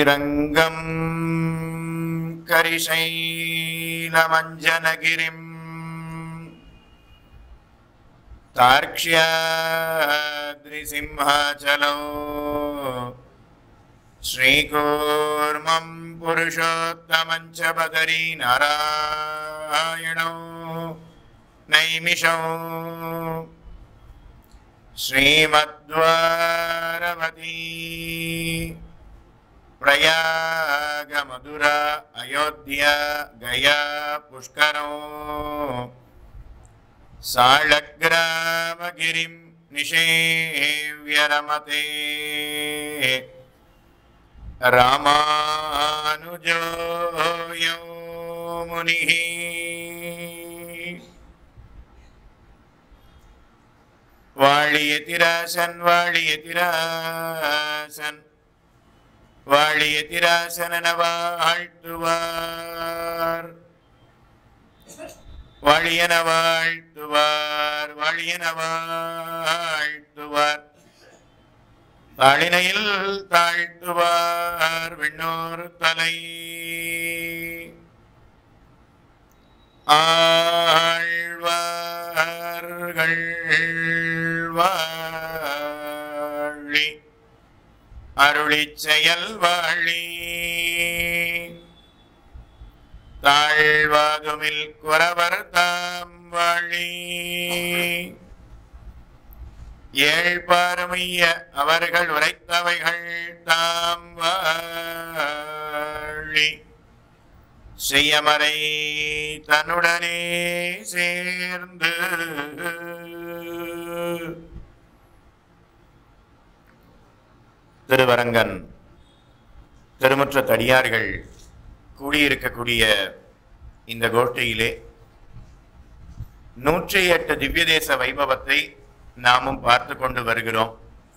श्रीरङ्गम् करिशैलमञ्जनगिरिम् तार्क्ष्याद्रिसिंहाचलौ श्रीकूर्मम् पुरुषोत्तमम् च बदरी नारायणौ नैमिषौ श्रीमद्वारवती प्रयागमधुरा अयोध्या गया पुष्करौ साळग्रामगिरिं निषेव्य रमते रामानुजोऽयौ मुनिः வாழியதிராசன் வாழியதிராசன் வாழியதிராசன வாழ்த்துவார் வாழியன வாழ்த்துவார் வாழியன வாழ்த்துவார் தாளினையில் தாழ்த்துவார் விண்ணோர் தலை ஆழ்வார்கள் வாழி அருளிச் செயல் வாழி தாழ்வாதுமில் குறவர் தாம் வாழி ஏழ்பாரமைய அவர்கள் உரைத்தவைகள் தாம் வாழி செய்யமறை தன்னுடனே சேர்ந்து திருவரங்கன் திருமுற்ற தடியார்கள் கூடியிருக்கக்கூடிய இந்த கோஷ்டியிலே நூற்றி எட்டு திவ்ய தேச வைபவத்தை நாமும் பார்த்து கொண்டு வருகிறோம்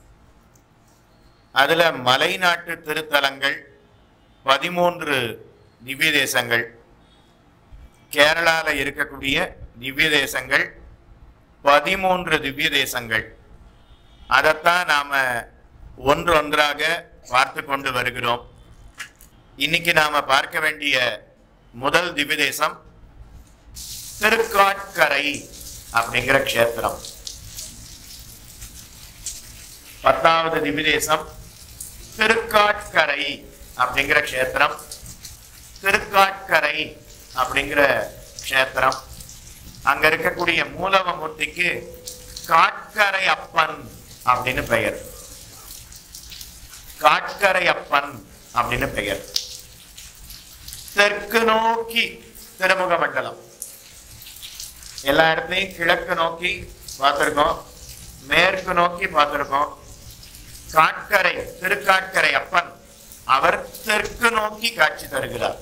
அதுல மலைநாட்டு திருத்தலங்கள் பதிமூன்று திவ்ய தேசங்கள் கேரளால இருக்கக்கூடிய திவ்ய தேசங்கள் பதிமூன்று திவ்ய தேசங்கள் அதைத்தான் நாம ஒன்று ஒன்றாக பார்த்து கொண்டு வருகிறோம் இன்னைக்கு நாம பார்க்க வேண்டிய முதல் திவ்ய தேசம் திருக்காட்கரை அப்படிங்கிற க்ஷேத்திரம் பத்தாவது திவ்ய தேசம் திருக்காட்கரை அப்படிங்கிற க்ஷேத்திரம் திருக்காட்கரை அப்படிங்கிற க்ஷேத்திரம் அங்க இருக்கக்கூடிய மூலவமூர்த்திக்கு காட்கரை அப்பன் அப்படின்னு பெயர் காட்கரை அப்பன் அப்படின்னு பெயர் தெற்கு நோக்கி திருமுக மண்டலம் எல்லா இடத்துலையும் கிழக்கு நோக்கி பார்த்திருக்கோம் மேற்கு நோக்கி பார்த்திருக்கோம் காட்கரை திருக்காட்கரை அப்பன் அவர் தெற்கு நோக்கி காட்சி தருகிறார்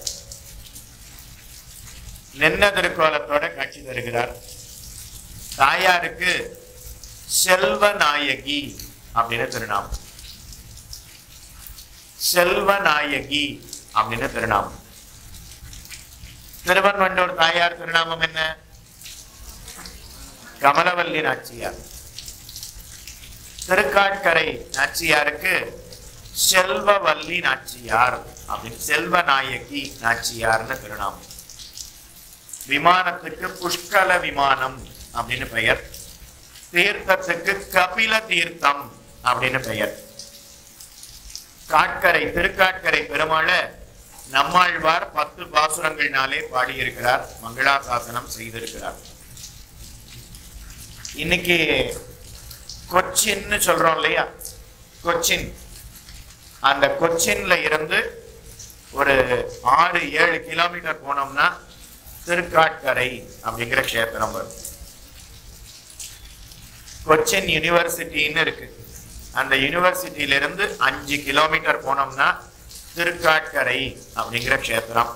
நின்ன திருக்கோலத்தோட காட்சி தருகிறார் தாயாருக்கு செல்வநாயகி அப்படின்னு திருநாமம் செல்வநாயகி அப்படின்னு திருநாமம் திருவன்வண்டூர் தாயார் திருநாமம் என்ன கமலவல்லி நாச்சியார் திருக்காட்கரை நாச்சியாருக்கு செல்வவல்லி நாச்சியார் அப்படின்னு செல்வநாயகி நாச்சியார்னு திருநாமம் விமானத்துக்கு புஷ்கல விமானம் அப்படின்னு பெயர் தீர்த்தத்துக்கு கபில தீர்த்தம் அப்படின்னு பெயர் காட்கரை திருக்காட்கரை பெருமாளை நம்மாழ்வார் பத்து பாசுரங்கள்னாலே பாடியிருக்கிறார் மங்களாசாசனம் செய்திருக்கிறார் இன்னைக்கு கொச்சின்னு சொல்றோம் இல்லையா கொச்சின் அந்த கொச்சின்ல இருந்து ஒரு ஆறு ஏழு கிலோமீட்டர் போனோம்னா திருக்காட்கரை அப்படிங்கிற க்ஷேத்திரம் வரும் கொச்சின் யூனிவர்சிட்டின்னு இருக்கு அந்த யூனிவர்சிட்டியில இருந்து அஞ்சு கிலோமீட்டர் போனோம்னா திருக்காட்கரை அப்படிங்கிற க்ஷேத்திரம்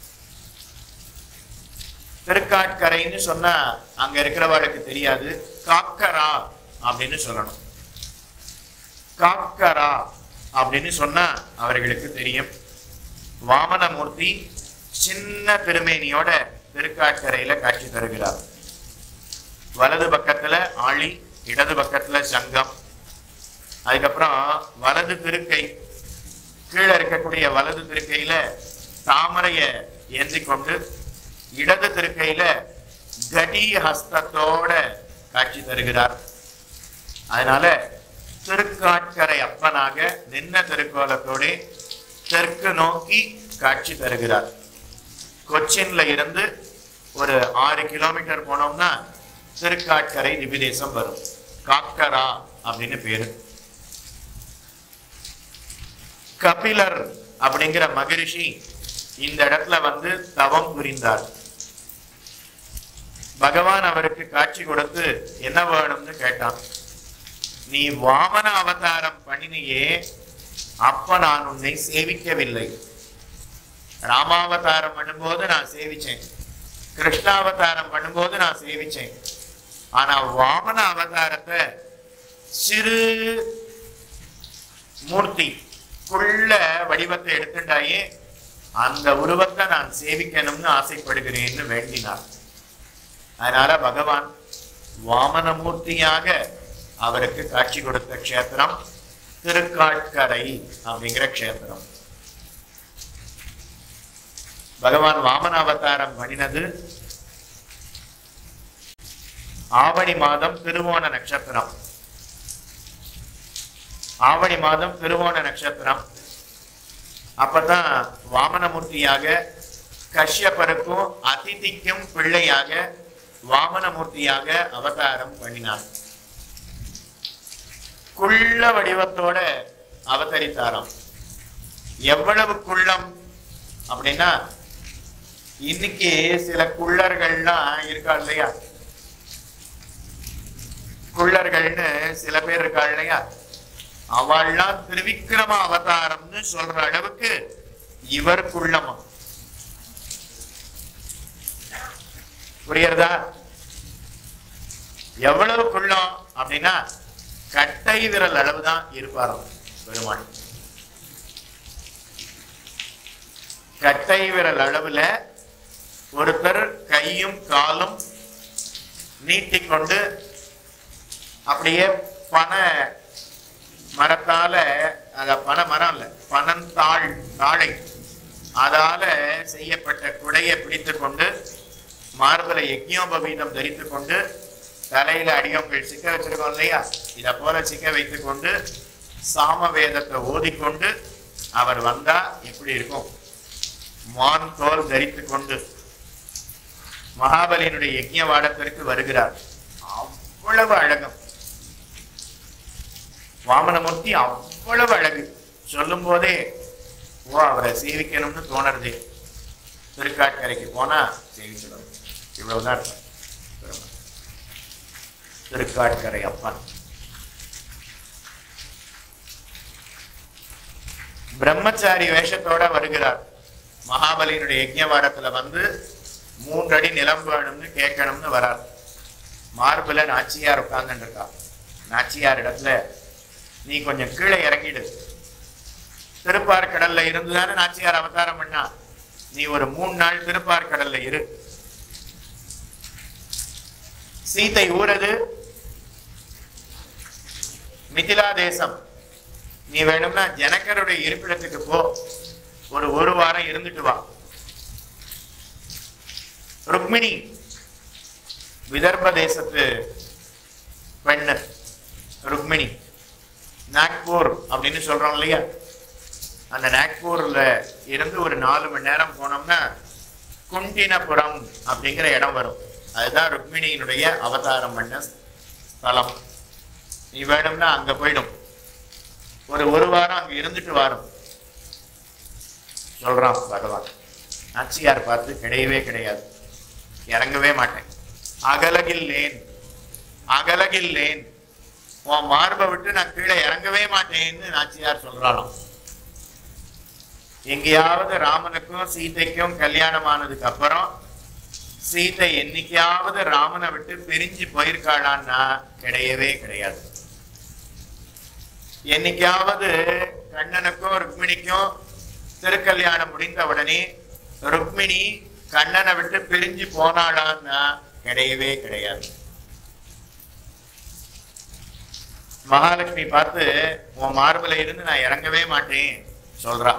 திருக்காட்கரைன்னு சொன்னா அங்க இருக்கிறவர்களுக்கு தெரியாது காக்கரா அப்படின்னு சொல்லணும் காக்கரா அப்படின்னு சொன்னா அவர்களுக்கு தெரியும் வாமனமூர்த்தி சின்ன திருமேனியோட திருக்காட்கரையில காட்சி தருகிறார் வலது பக்கத்துல ஆழி இடது பக்கத்துல சங்கம் அதுக்கப்புறம் வலது திருக்கை கீழே இருக்கக்கூடிய வலது திருக்கையில தாமரைய ஏந்தி கொண்டு இடது திருக்கையில கடி ஹஸ்தத்தோட காட்சி தருகிறார் அதனால திருக்காட்கரை அப்பனாக நின்ன திருக்கோலத்தோட தெற்கு நோக்கி காட்சி தருகிறார் கொச்சின்ல இருந்து ஒரு ஆறு கிலோமீட்டர் போனோம்னா திருக்காட்கரை திவிதேசம் வரும் காக்கரா அப்படின்னு பேரு கபிலர் அப்படிங்கிற மகரிஷி இந்த இடத்துல வந்து தவம் புரிந்தார் பகவான் அவருக்கு காட்சி கொடுத்து என்ன வேணும்னு கேட்டான் நீ வாமன அவதாரம் பண்ணினியே அப்ப நான் உன்னை சேவிக்கவில்லை ராமாவதாரம் பண்ணும்போது நான் சேவிச்சேன் கிருஷ்ணாவதாரம் பண்ணும்போது நான் சேவிச்சேன் ஆனா வாமன அவதாரத்தை சிறு மூர்த்தி குள்ள வடிவத்தை எடுத்துட்டாயே அந்த உருவத்தை நான் சேவிக்கணும்னு ஆசைப்படுகிறேன்னு வேண்டினார் அதனால பகவான் வாமனமூர்த்தியாக அவருக்கு காட்சி கொடுத்த க்ஷேத்திரம் திருக்காட்கரை அப்படிங்கிற க்ஷேத்திரம் பகவான் வாமன அவதாரம் பண்ணினது ஆவணி மாதம் திருவோண நட்சத்திரம் ஆவணி மாதம் திருவோண நட்சத்திரம் அப்பதான் வாமனமூர்த்தியாக கஷ்யப்பருக்கும் அதிதிக்கும் பிள்ளையாக வாமனமூர்த்தியாக அவதாரம் பண்ணினார் குள்ள வடிவத்தோட அவதரித்தாராம் எவ்வளவு குள்ளம் அப்படின்னா இன்னைக்கு சில குள்ளர்கள்லாம் இருக்கா இல்லையா குள்ளர்கள்னு சில பேர் இருக்கா இல்லையா அவள்லாம் திருவிக்கிரம அவதாரம்னு சொல்ற அளவுக்கு இவர் குள்ளமா புரியுறதா எவ்வளவு குள்ளம் அப்படின்னா கட்டை விரல் அளவுதான் இருப்பாராம் பெருமாள் கட்டை விரல் அளவுல ஒருத்தர் கையும் காலும் நீட்டிக்கொண்டு அப்படியே பனை மரத்தால அத பனை மரம் இல்ல பனந்தாள் தாழை அதால செய்யப்பட்ட குடையை பிடித்து கொண்டு மார்பல யஜ்யோபவீதம் தரித்து கொண்டு தலையில அடியவங்கள் சிக்க வச்சிருக்கோம் இல்லையா இத போல சிக்க வைத்துக் கொண்டு சாம வேதத்தை ஓதிக்கொண்டு அவர் வந்தா எப்படி இருக்கும் மான் தோல் தரித்து கொண்டு மகாபலியினுடைய யஜ்ஞ வாடத்திற்கு வருகிறார் அவ்வளவு அழகம் வாமனமூர்த்தி அவ்வளவு அழகு சொல்லும் போதே ஓ அவரை சேவிக்கணும்னு தோணுறது திருக்காட்கரைக்கு போனா சேவிச்சிடும் இவ்வளவுதான் இருக்கும் பெருமை. திருக்காட்கரை அப்பன் பிரம்மச்சாரி வேஷத்தோட வருகிறார் மகாபலியினுடைய யஜ்ஞவாடத்துல வந்து மூன்றடி நிலம் வேணும்னு கேட்கணும்னு வரார் மார்புல நாச்சியார் உட்கார்ந்துட்டு இருக்கா நாச்சியார் இடத்துல நீ கொஞ்சம் கீழே இறங்கிடு திருப்பார் கடல்ல இருந்துதானே நாச்சியார் அவதாரம் பண்ணா நீ ஒரு மூணு நாள் திருப்பார் கடல்ல இரு சீதை ஊரது மிதிலா தேசம் நீ வேணும்னா ஜனகருடைய இருப்பிடத்துக்கு போ ஒரு ஒரு வாரம் இருந்துட்டு வா ருக்மிணி விதர்ப தேசத்து பெண்ணு ருக்மிணி நாக்பூர் அப்படின்னு சொல்றோம் இல்லையா அந்த நாக்பூர்ல இருந்து ஒரு நாலு மணி நேரம் போனோம்னா குண்டினபுரம் அப்படிங்கிற இடம் வரும் அதுதான் ருக்மிணியினுடைய அவதாரம் பண்ண ஸ்தலம் நீ வேணும்னா அங்க போயிடும் ஒரு ஒரு வாரம் அங்க இருந்துட்டு வரும் சொல்றான் பகவான் நாச்சியார் பார்த்து கிடையவே கிடையாது இறங்கவே மாட்டேன் அகலகில்லேன் அகலகில்லேன் உன் மார்பை விட்டு நான் கீழே இறங்கவே மாட்டேன்னு நாச்சியார் சொல்றாளாம் எங்கேயாவது ராமனுக்கும் சீதைக்கும் கல்யாணம் ஆனதுக்கு அப்புறம் சீதை என்னைக்காவது ராமனை விட்டு பிரிஞ்சு போயிருக்காளான்னா கிடையவே கிடையாது என்னைக்காவது கண்ணனுக்கும் ருக்மிணிக்கும் திருக்கல்யாணம் முடிந்த உடனே ருக்மிணி கண்ணனை விட்டு பிரிஞ்சு போனாளான்னா கிடையவே கிடையாது மகாலட்சுமி பார்த்து உன் மார்புல இருந்து நான் இறங்கவே மாட்டேன் சொல்றா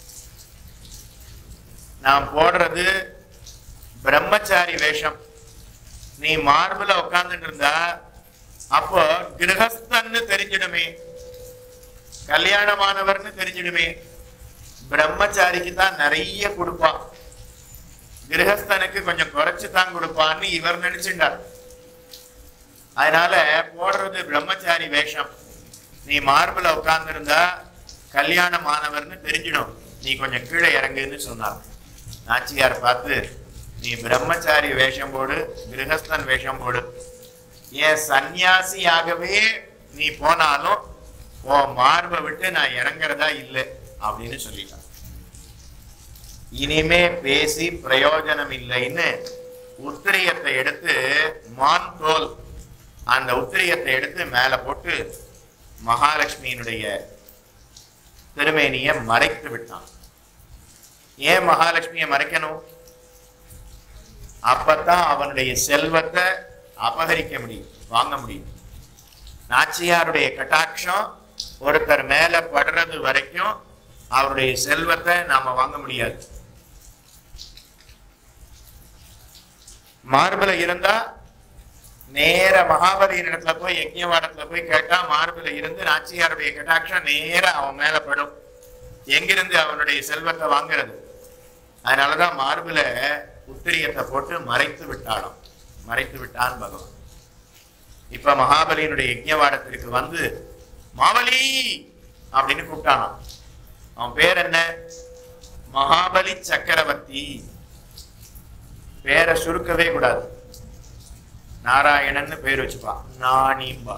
நான் போடுறது பிரம்மச்சாரி வேஷம் நீ மார்புல உட்கார்ந்துட்டு இருந்தா அப்போ கிரகஸ்தன்னு தெரிஞ்சிடுமே கல்யாணமானவர்னு தெரிஞ்சிடுமே பிரம்மச்சாரிக்கு தான் நிறைய கொடுப்பான் கிரகஸ்தனுக்கு கொஞ்சம் குறைச்சு தான் கொடுப்பான்னு இவர் நினைச்சுட்டார் அதனால போடுறது பிரம்மச்சாரி வேஷம் நீ மார்புல உட்கார்ந்திருந்தா கல்யாணமானவர்னு தெரிஞ்சிடும் நீ கொஞ்சம் கீழே இறங்குன்னு சொன்னார் நாச்சியார் பார்த்து நீ பிரம்மச்சாரி வேஷம் போடு கிரகஸ்தன் வேஷம் போடு ஏன் சந்நியாசியாகவே நீ போனாலும் உன் மார்பை விட்டு நான் இறங்குறதா இல்லை அப்படின்னு சொல்லிட்டான் இனிமே பேசி பிரயோஜனம் இல்லைன்னு உத்திரியத்தை எடுத்து மான் தோல் அந்த உத்திரியத்தை எடுத்து மேல போட்டு மகாலட்சுமியினுடைய திருமேனியை மறைத்து விட்டான் ஏன் மகாலட்சுமியை மறைக்கணும் அப்பதான் அவனுடைய செல்வத்தை அபகரிக்க முடியும் வாங்க முடியும் நாச்சியாருடைய கட்டாட்சம் ஒருத்தர் மேல படுறது வரைக்கும் அவருடைய செல்வத்தை நாம வாங்க முடியாது மார்புல இருந்தா நேர மகாபலியின் இடத்துல போய் யஜ்யவாடத்துல போய் கேட்டா மார்புல இருந்து நாச்சியாருடைய கட்டாட்சம் நேர அவன் மேல படும் எங்கிருந்து அவனுடைய செல்வத்தை வாங்குறது அதனாலதான் மார்புல உத்திரியத்தை போட்டு மறைத்து விட்டாளாம் மறைத்து விட்டான் பகவான் இப்ப மகாபலியினுடைய யஜ்யவாடத்திற்கு வந்து மாவலி அப்படின்னு கூப்பிட்டானாம் அவன் பேர் என்ன மகாபலி சக்கரவர்த்தி பேரை சுருக்கவே கூடாது நாராயணன்னு பேர் வச்சுப்பா நாணிம்பா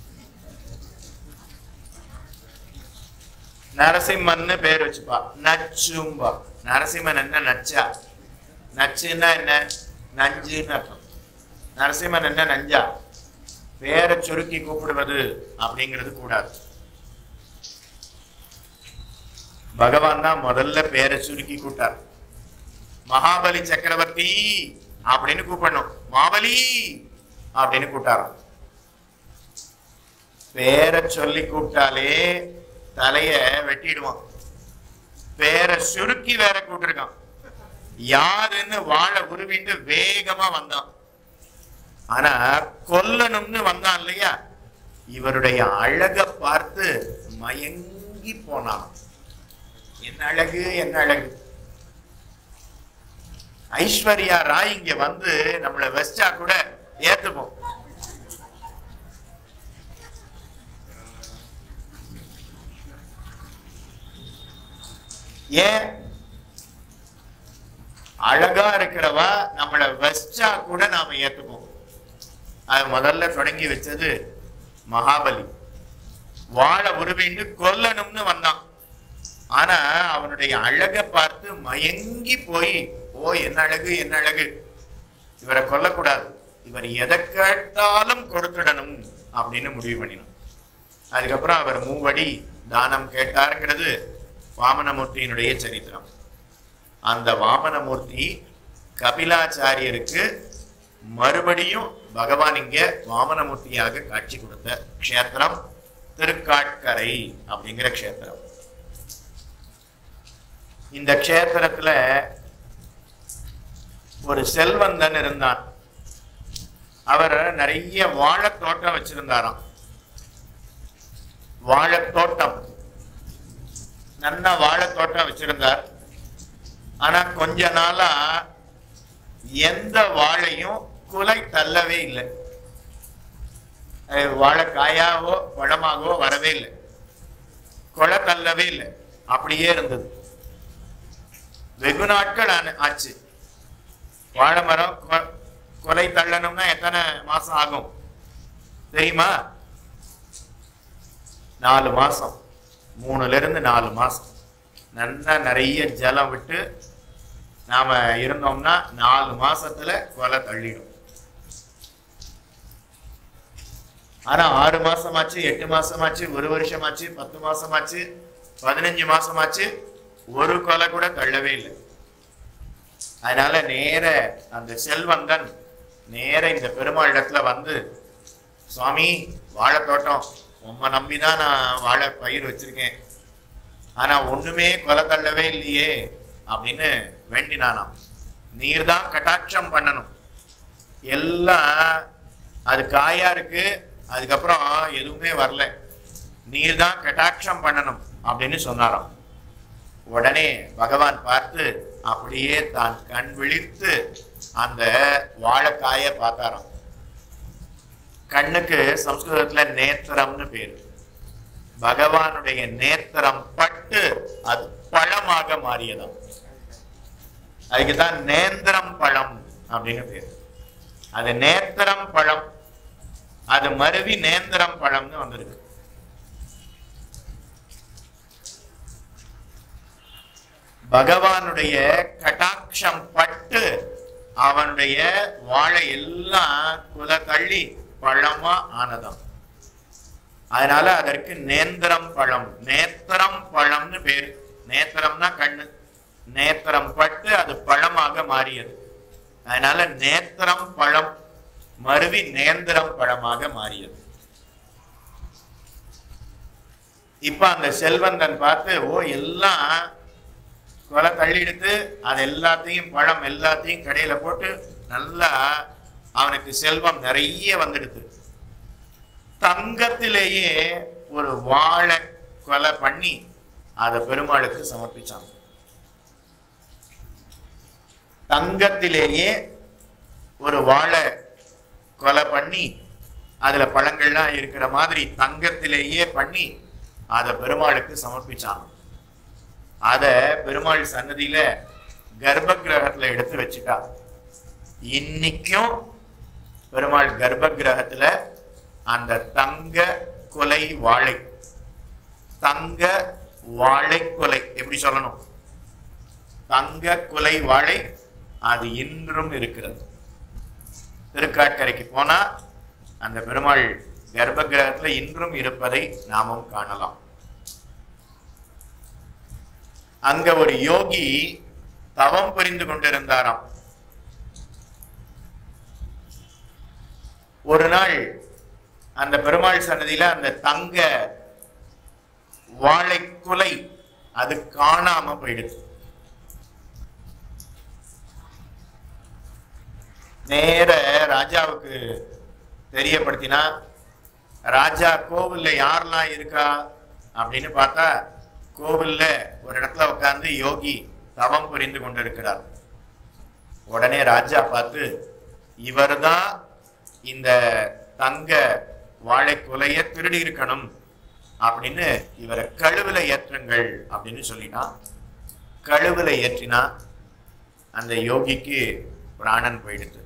நரசிம்மன்னு பேர் வச்சுப்பா நச்சும்பா நரசிம்மன் என்ன நச்சா நச்சுன்னா என்ன நஞ்சுன்னு அர்த்தம் நரசிம்மன் என்ன நஞ்சா பேரை சுருக்கி கூப்பிடுவது அப்படிங்கிறது கூடாது பகவான் தான் முதல்ல பேரை சுருக்கி கூட்டார் மகாபலி சக்கரவர்த்தி அப்படின்னு கூப்பிடணும் மாபலி அப்படின்னு கூட்டாராம் பேரை சொல்லி கூப்பிட்டாலே தலைய வெட்டிடுவான் பேரை சுருக்கி வேற கூட்டிருக்கான் யாருன்னு வாழை உருவிட்டு வேகமா வந்தான் ஆனா கொல்லணும்னு வந்தான் இல்லையா இவருடைய அழக பார்த்து மயங்கி போனான் என்ன அழகு என்ன அழகு ஐஸ்வர்யா ராய் இங்க வந்து நம்மள வச்சா கூட ஏத்துப்போம் ஏன் அழகா இருக்கிறவா நம்மள வச்சா கூட நாம ஏத்துப்போம் அது முதல்ல தொடங்கி வச்சது மகாபலி வாழை உருவின்னு கொல்லணும்னு வந்தான் ஆனா அவனுடைய அழகை பார்த்து மயங்கி போய் ஓ என்ன அழகு என்ன அழகு இவரை கொல்லக்கூடாது இவர் எதை கேட்டாலும் கொடுத்துடணும் அப்படின்னு முடிவு பண்ணினான் அதுக்கப்புறம் அவர் மூவடி தானம் கேட்டாருங்கிறது வாமனமூர்த்தியினுடைய சரித்திரம் அந்த வாமனமூர்த்தி கபிலாச்சாரியருக்கு மறுபடியும் பகவான் இங்க வாமனமூர்த்தியாக காட்சி கொடுத்த க்ஷேத்திரம் திருக்காட்கரை அப்படிங்கிற க்ஷேத்திரம் இந்த க்ஷேத்திரத்துல ஒரு செல்வந்தன் இருந்தான் அவர் நிறைய வாழைத் தோட்டம் வச்சிருந்தாராம் வாழைத் தோட்டம் நல்ல வாழைத் தோட்டம் வச்சிருந்தார் ஆனா கொஞ்ச நாளா எந்த வாழையும் குலை தள்ளவே இல்லை அது வாழைக்காயாவோ பழமாகவோ வரவே இல்லை கொலை தள்ளவே இல்லை அப்படியே இருந்தது வெகு நாட்கள் ஆன- ஆச்சு வாழை மரம் கொ- கொலை தள்ளணும்னா எத்தனை மாசம் ஆகும் தெரியுமா நாலு மாசம் மூணுல இருந்து நாலு மாசம் நல்லா நிறைய ஜலம் விட்டு நாம இருந்தோம்னா நாலு மாசத்துல கொலை தள்ளிடும் ஆனா ஆறு மாசமாச்சு எட்டு மாசமாச்சு ஒரு வருஷமாச்சு பத்து மாசமாச்சு பதினஞ்சு மாசமாச்சு ஒரு கொலை கூட தள்ளவே இல்லை அதனால நேர அந்த செல்வந்தன் நேர இந்த பெருமாள் இடத்துல வந்து சுவாமி வாழைத் தோட்டம் உம்மை நம்பிதான் நான் வாழை பயிர் வச்சிருக்கேன் ஆனா ஒண்ணுமே கொலை தள்ளவே இல்லையே அப்படின்னு வேண்டினானாம் நீர் தான் கட்டாட்சம் பண்ணணும் எல்லாம் அது காயா இருக்கு அதுக்கப்புறம் எதுவுமே வரல நீர் தான் கட்டாட்சம் பண்ணணும் அப்படின்னு சொன்னாராம் உடனே பகவான் பார்த்து அப்படியே தான் கண் விழித்து அந்த வாழைக்காயை பார்த்தாராம் கண்ணுக்கு சம்ஸ்கிருதத்துல நேத்திரம்னு பேரு பகவானுடைய நேத்திரம் பட்டு அது பழமாக மாறியதாம் அதுக்கு தான் நேந்திரம் பழம் அப்படின்னு பேரு அது நேத்திரம் பழம் அது மருவி நேந்திரம் பழம்னு வந்திருக்கு பகவானுடைய கட்டாட்சம் பட்டு அவனுடைய வாழை எல்லாம் குல தள்ளி பழமா ஆனதாம் அதனால அதற்கு நேந்திரம் பழம் நேத்திரம் பழம்னு பேரு நேத்திரம்னா கண்ணு நேத்திரம் பட்டு அது பழமாக மாறியது அதனால நேத்திரம் பழம் மருவி நேந்திரம் பழமாக மாறியது இப்ப அந்த செல்வந்தன் பார்த்து ஓ எல்லாம் கொலை தள்ளி எடுத்து அது எல்லாத்தையும் பழம் எல்லாத்தையும் கடையில போட்டு நல்லா அவனுக்கு செல்வம் நிறைய வந்துடுது தங்கத்திலேயே ஒரு வாழை கொலை பண்ணி அதை பெருமாளுக்கு சமர்ப்பிச்சாங்க தங்கத்திலேயே ஒரு வாழை கொலை பண்ணி அதுல பழங்கள்லாம் இருக்கிற மாதிரி தங்கத்திலேயே பண்ணி அதை பெருமாளுக்கு சமர்ப்பிச்சாங்க அத பெருமாள் சன்னதியில கர்ப்ப கிரகத்துல எடுத்து வச்சுட்டா இன்னைக்கும் பெருமாள் கர்ப்ப கிரகத்துல அந்த தங்க கொலை வாழை தங்க வாழை கொலை எப்படி சொல்லணும் தங்க கொலை வாழை அது இன்றும் இருக்கிறது திருக்காட்கரைக்கு போனா அந்த பெருமாள் கர்ப்ப கிரகத்துல இன்றும் இருப்பதை நாமும் காணலாம் அங்க ஒரு யோகி தவம் புரிந்து கொண்டிருந்தாராம் ஒரு நாள் அந்த பெருமாள் சன்னதியில அந்த தங்க வாழை குலை அது காணாம போயிடுச்சு நேர ராஜாவுக்கு தெரியப்படுத்தினா ராஜா கோவில்ல யாரெல்லாம் இருக்கா அப்படின்னு பார்த்தா கோவில்ல ஒரு இடத்துல உட்கார்ந்து யோகி தவம் புரிந்து கொண்டிருக்கிறார் உடனே ராஜா பார்த்து இவர்தான் இந்த தங்க வாழை குலைய திருடி இருக்கணும் அப்படின்னு இவரை கழுவுல ஏற்றுங்கள் அப்படின்னு சொல்லினா கழுவுல ஏற்றினா அந்த யோகிக்கு பிராணன் போயிடுது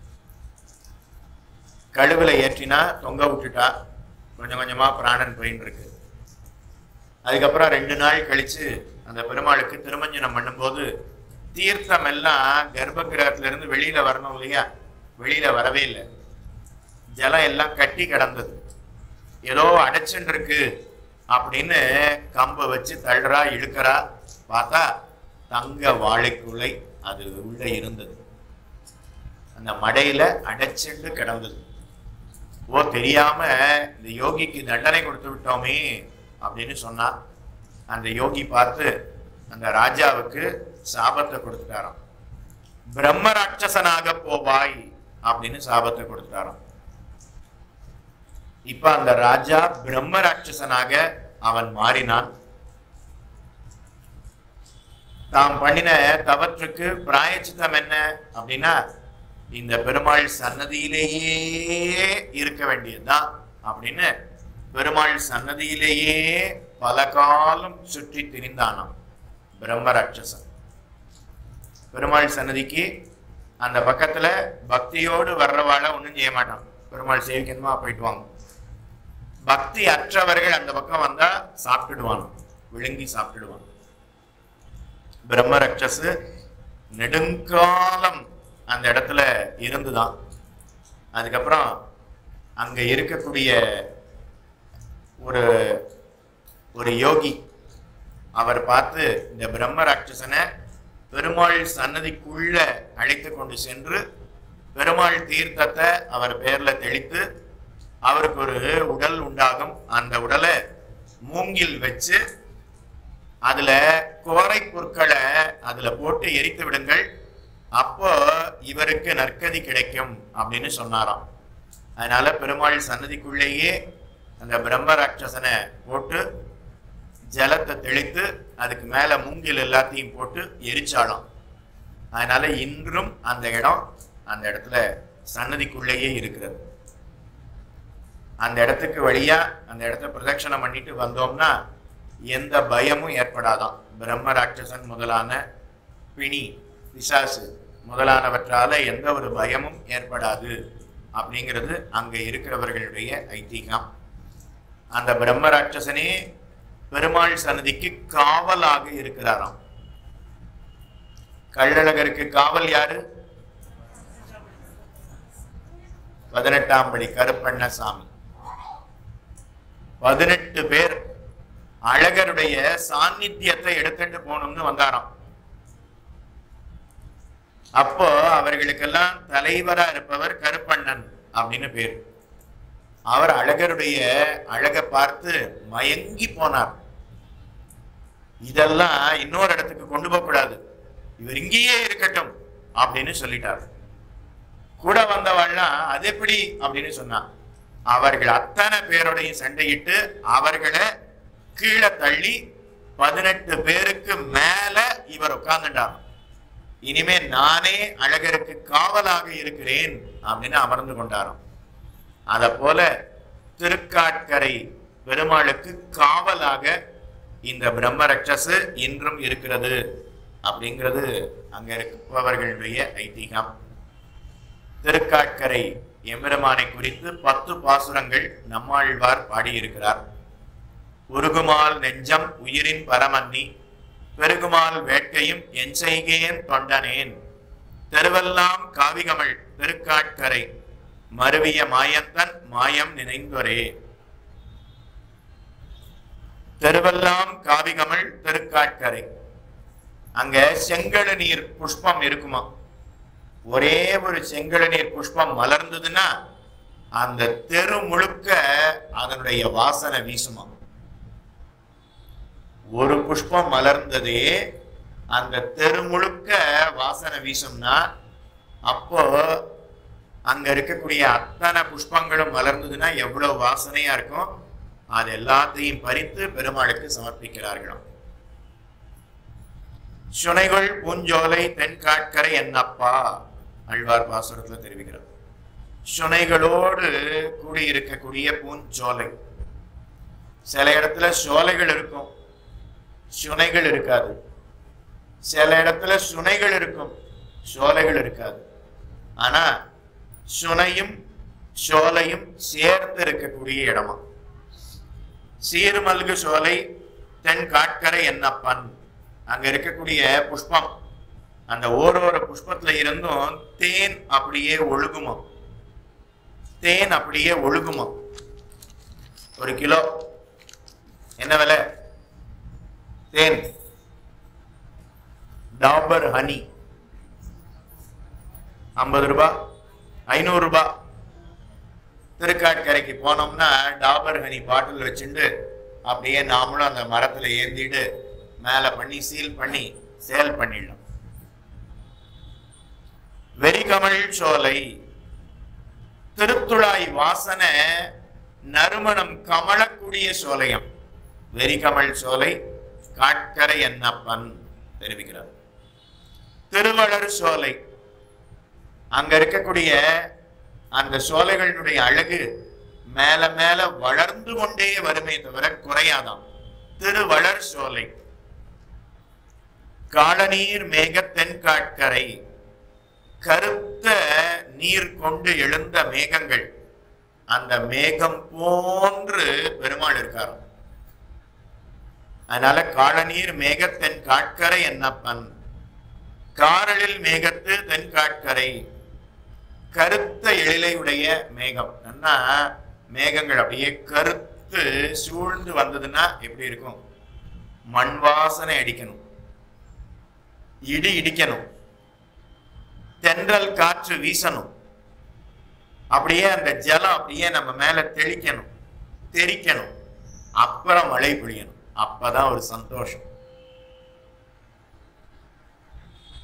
கழுவுல ஏற்றினா தொங்க விட்டுட்டா கொஞ்சம் கொஞ்சமா பிராணன் போயின்னு இருக்கு அதுக்கப்புறம் ரெண்டு நாள் கழிச்சு அந்த பெருமாளுக்கு திருமஞ்சனம் பண்ணும்போது தீர்த்தம் எல்லாம் கர்ப்ப கிரகத்துல இருந்து வெளியில வரணும் இல்லையா வெளியில வரவே இல்லை ஜலம் எல்லாம் கட்டி கிடந்தது ஏதோ அடைச்சுட்டு இருக்கு அப்படின்னு கம்பை வச்சு தள்ளுறா இழுக்கிறா பார்த்தா தங்க வாழைக்குலை அது உள்ள இருந்தது அந்த மடையில அடைச்சுண்டு கிடந்தது ஓ தெரியாம இந்த யோகிக்கு தண்டனை கொடுத்து விட்டோமே அப்படின்னு சொன்னா அந்த யோகி பார்த்து அந்த ராஜாவுக்கு சாபத்தை கொடுத்துட்டாராம் பிரம்ம ராட்சசனாக போவாய் அப்படின்னு சாபத்தை கொடுத்துட்டாராம் இப்ப அந்த ராஜா பிரம்ம ராட்சசனாக அவன் மாறினான் தாம் பண்ணின தவற்றுக்கு பிராயச்சித்தம் என்ன அப்படின்னா இந்த பெருமாள் சன்னதியிலேயே இருக்க வேண்டியதுதான் அப்படின்னு பெருமாள் சன்னதியிலேயே பல காலம் சுற்றி திரிந்தானாம் பிரம்ம ராட்சசன் பெருமாள் சன்னதிக்கு அந்த பக்கத்துல பக்தியோடு வர்றவாள ஒண்ணும் செய்ய மாட்டான் பெருமாள் சேவிக்கணுமா போயிட்டு வாங்க பக்தி அற்றவர்கள் அந்த பக்கம் வந்தா சாப்பிட்டுடுவாங்க விழுங்கி சாப்பிட்டுடுவாங்க பிரம்ம ரட்சசு நெடுங்காலம் அந்த இடத்துல இருந்துதான் அதுக்கப்புறம் அங்க இருக்கக்கூடிய ஒரு ஒரு யோகி அவர் பார்த்து இந்த பிரம்ம ராட்சசனை பெருமாள் சன்னதிக்குள்ள அழைத்து கொண்டு சென்று பெருமாள் தீர்த்தத்தை அவர் பேர்ல தெளித்து அவருக்கு ஒரு உடல் உண்டாகும் அந்த உடலை மூங்கில் வச்சு அதுல கோரை பொருட்களை அதுல போட்டு எரித்து விடுங்கள் அப்போ இவருக்கு நற்கதி கிடைக்கும் அப்படின்னு சொன்னாராம் அதனால பெருமாள் சன்னதிக்குள்ளேயே அந்த பிரம்ம ராட்சசனை போட்டு ஜலத்தை தெளித்து அதுக்கு மேல மூங்கில் எல்லாத்தையும் போட்டு எரிச்சாலாம் அதனால இன்றும் அந்த இடம் அந்த இடத்துல சன்னதிக்குள்ளேயே இருக்கிறது அந்த இடத்துக்கு வழியா அந்த இடத்த பிரதட்சணம் பண்ணிட்டு வந்தோம்னா எந்த பயமும் ஏற்படாதாம் பிரம்ம ராட்சசன் முதலான பிணி பிசாசு முதலானவற்றால எந்த ஒரு பயமும் ஏற்படாது அப்படிங்கிறது அங்க இருக்கிறவர்களுடைய ஐதீகம் அந்த பிரம்ம ராட்சசனே பெருமாள் சன்னதிக்கு காவலாக இருக்கிறாராம் கள்ளழகருக்கு காவல் யாரு பதினெட்டாம் படி கருப்பண்ணசாமி பதினெட்டு பேர் அழகருடைய சாநித்தியத்தை எடுத்துட்டு போகணும்னு வந்தாராம் அப்போ அவர்களுக்கெல்லாம் தலைவரா இருப்பவர் கருப்பண்ணன் அப்படின்னு பேர் அவர் அழகருடைய அழகை பார்த்து மயங்கி போனார் இதெல்லாம் இன்னொரு இடத்துக்கு கொண்டு போக கூடாது இவர் இங்கேயே இருக்கட்டும் அப்படின்னு சொல்லிட்டார் கூட வந்தவள்லாம் அது எப்படி அப்படின்னு சொன்னான் அவர்கள் அத்தனை பேரோடையும் சண்டையிட்டு அவர்களை கீழே தள்ளி பதினெட்டு பேருக்கு மேல இவர் உட்கார்ந்துட்டார் இனிமே நானே அழகருக்கு காவலாக இருக்கிறேன் அப்படின்னு அமர்ந்து கொண்டாராம் அத போல திருக்காட்கரை பெருமாளுக்கு காவலாக இந்த பிரம்ம ரட்சசு இன்றும் இருக்கிறது அப்படிங்கிறது அங்க இருப்பவர்களுடைய ஐதீகம் திருக்காட்கரை எம்பெருமானை குறித்து பத்து பாசுரங்கள் நம்மாழ்வார் பாடியிருக்கிறார் உருகுமால் நெஞ்சம் உயிரின் பரமன்னி பெருகுமால் வேட்கையும் என் செய்கேன் தொண்டனேன் தெருவெல்லாம் காவிகமள் திருக்காட்கரை மருவிய மாயந்தன் மாயம் நினைந்தொரே தெருவெல்லாம் காவிகமள் திருக்காட்கரை அங்க செங்கழ நீர் புஷ்பம் இருக்குமா ஒரே ஒரு செங்கழ நீர் புஷ்பம் மலர்ந்ததுன்னா அந்த தெரு முழுக்க அதனுடைய வாசனை வீசுமா ஒரு புஷ்பம் மலர்ந்ததே அந்த தெரு முழுக்க வாசனை வீசும்னா அப்போ அங்க இருக்கக்கூடிய அத்தனை புஷ்பங்களும் மலர்ந்ததுன்னா எவ்வளவு வாசனையா இருக்கும் அது எல்லாத்தையும் பறித்து பெருமாளுக்கு சமர்ப்பிக்கிறார்களாம் சுனைகள் பூஞ்சோலை தென்காட்கரை என்னப்பா அழ்வார் பாசுரத்துல தெரிவிக்கிறார் சுனைகளோடு கூடியிருக்கக்கூடிய பூஞ்சோலை சில இடத்துல சோலைகள் இருக்கும் சுனைகள் இருக்காது சில இடத்துல சுனைகள் இருக்கும் சோலைகள் இருக்காது ஆனா சுனையும் சோலையும் சேர்ந்து இருக்கக்கூடிய இடமா சீர்மல்கு சோலை தென் காட்கரை என்னப்பன் அங்க இருக்கக்கூடிய புஷ்பம் அந்த ஓரோர புஷ்பத்துல இருந்தும் தேன் அப்படியே ஒழுகுமா தேன் அப்படியே ஒழுகுமா ஒரு கிலோ என்ன விலை தேன் டாபர் ஹனி ஐம்பது ரூபாய் ஐநூறு ரூபாய் திருக்காட்கரைக்கு போனோம்னா டாபர் ஹனி பாட்டில் வச்சுட்டு அப்படியே நாமளும் அந்த மரத்துல ஏந்திட்டு மேல பண்ணி சீல் பண்ணி சேல் பண்ணிடலாம் வெறிகமள் சோலை திருத்துழாய் வாசனை நறுமணம் கமழக்கூடிய சோலையம் வெறிகமள் சோலை காட்கரை என்னப்பன் தெரிவிக்கிறார் திருவளர் சோலை அங்க இருக்கக்கூடிய அந்த சோலைகளினுடைய அழகு மேல மேல வளர்ந்து கொண்டே வருமே தவிர குறையாதாம் திருவளர் சோலை காலநீர் மேக தென்காட்கரை கருத்த நீர் கொண்டு எழுந்த மேகங்கள் அந்த மேகம் போன்று பெருமாள் இருக்காராம் அதனால காலநீர் மேகத்தென் காட்கரை என்னப்பன் காரலில் மேகத்து தென் காட்கரை கருத்த எழிலையுடைய மேகம் என்ன மேகங்கள் அப்படியே கருத்து சூழ்ந்து வந்ததுன்னா எப்படி இருக்கும் மண் வாசனை அடிக்கணும் இடி இடிக்கணும் தென்றல் காற்று வீசணும் அப்படியே அந்த ஜலம் அப்படியே நம்ம மேல தெளிக்கணும் தெரிக்கணும் அப்புறம் மழை பொழியணும் அப்பதான் ஒரு சந்தோஷம்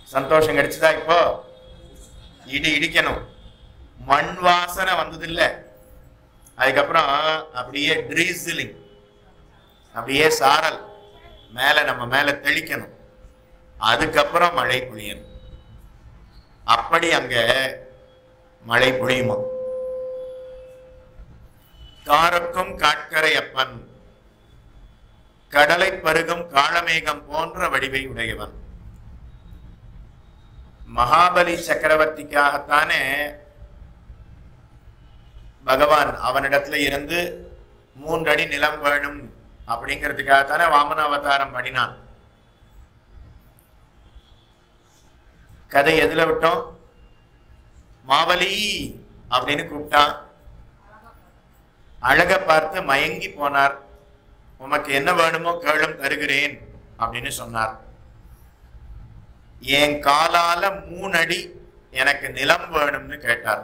சந்தோஷம் கிடைச்சதா இப்போ இடி இடிக்கணும் மண் வாசனை வந்தது இல்ல அதுக்கப்புறம் அப்படியே ட்ரீசிலிங் அப்படியே சாரல் மேல நம்ம மேல தெளிக்கணும் அதுக்கப்புறம் மழை பொழியணும் அப்படி அங்க மழை பொழியுமா காரக்கும் காட்கரை அப்பன் கடலை பருகும் காளமேகம் போன்ற வடிவை உடையவன் மகாபலி சக்கரவர்த்திக்காகத்தானே பகவான் அவனிடத்துல இருந்து மூன்றடி நிலம் வேணும் அப்படிங்கிறதுக்காகத்தானே வாமன அவதாரம் பண்ணினான் கதை எதுல விட்டோம் மாவலி அப்படின்னு கூப்பிட்டான் அழக பார்த்து மயங்கி போனார் உமக்கு என்ன வேணுமோ கேளும் தருகிறேன் அப்படின்னு சொன்னார் என் காலால மூணடி எனக்கு நிலம் வேணும்னு கேட்டார்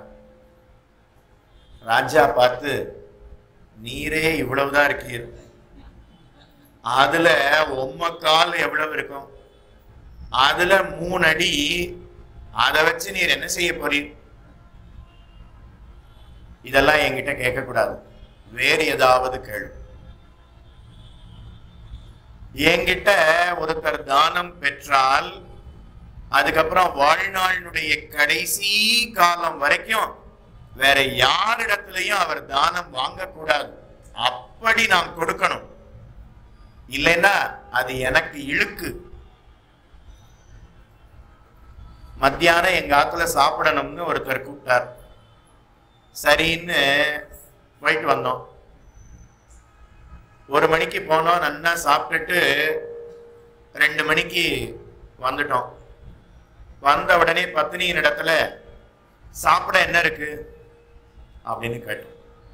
ராஜா பார்த்து நீரே இவ்வளவுதான் இருக்கீர் அதுல உம்ம கால் எவ்வளவு இருக்கும் அதுல மூணு அடி அதை வச்சு நீர் என்ன செய்ய போறீர் இதெல்லாம் என்கிட்ட கேட்கக்கூடாது வேறு ஏதாவது கேள்வி என்கிட்ட ஒருத்தர் தானம் பெற்றால் அதுக்கப்புறம் வாழ்நாளினுடைய கடைசி காலம் வரைக்கும் வேற யாரிடத்திலையும் அவர் தானம் வாங்கக்கூடாது அப்படி நாம் கொடுக்கணும் இல்லைன்னா அது எனக்கு இழுக்கு மத்தியானம் எங்க ஆத்துல சாப்பிடணும்னு ஒருத்தர் கூப்பிட்டார் சரின்னு போயிட்டு வந்தோம் ஒரு மணிக்கு போனோம் நல்லா சாப்பிட்டுட்டு ரெண்டு மணிக்கு வந்துட்டோம் வந்த உடனே பத்னியின் இடத்துல சாப்பிட என்ன இருக்கு அப்படின்னு கேட்டோம்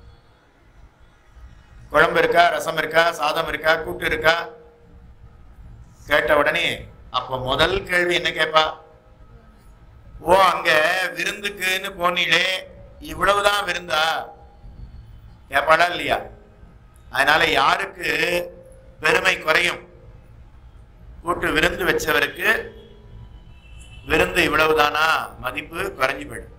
குழம்பு இருக்கா ரசம் இருக்கா சாதம் இருக்கா கூட்டு இருக்கா கேட்ட உடனே அப்ப முதல் கேள்வி என்ன கேட்பா ஓ அங்க விருந்துக்குன்னு போனீங்களே இவ்வளவுதான் விருந்தா கேட்பாளா இல்லையா அதனால யாருக்கு பெருமை குறையும் கூட்டு விருந்து வச்சவருக்கு விருந்து இவ்வளவுதானா மதிப்பு குறைஞ்சு போயிடும்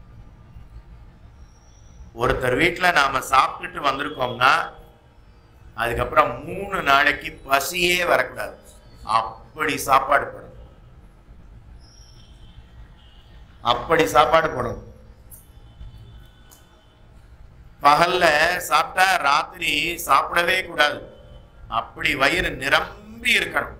ஒருத்தர் வீட்டுல நாம சாப்பிட்டுட்டு வந்திருக்கோம்னா அதுக்கப்புறம் மூணு நாளைக்கு பசியே வரக்கூடாது அப்படி சாப்பாடு போடணும் அப்படி சாப்பாடு போடணும் பகல்ல சாப்பிட்டா ராத்திரி சாப்பிடவே கூடாது அப்படி வயிறு நிரம்பி இருக்கணும்